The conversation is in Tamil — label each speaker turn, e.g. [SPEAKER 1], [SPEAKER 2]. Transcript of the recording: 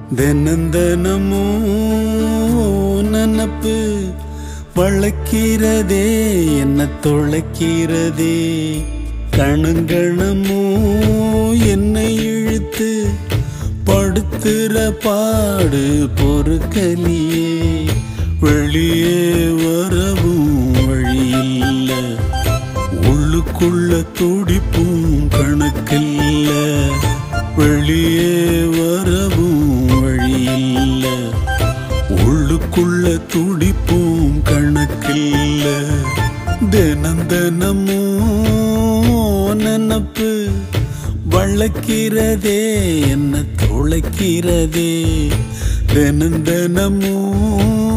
[SPEAKER 1] தினந்தனமோ நினப்பு வளர்க்கிறதே என்ன தொலைக்கிறதே கணங்கணமோ என்னை இழுத்து படுத்துற பாடு பொறுக்கலியே வெளியே வரவும் வழியில்ல உள்ளுக்குள்ள துடிப்பும் கணக்கில்ல வெளியே வரவும் வழியில்ல உள்ளுக்குள்ள துடிப்பும் கணக்கில்ல தினம் தினமோ நினப்பு வளர்க்கிறதே என்ன துளைக்கிறதே தினம் தினமும்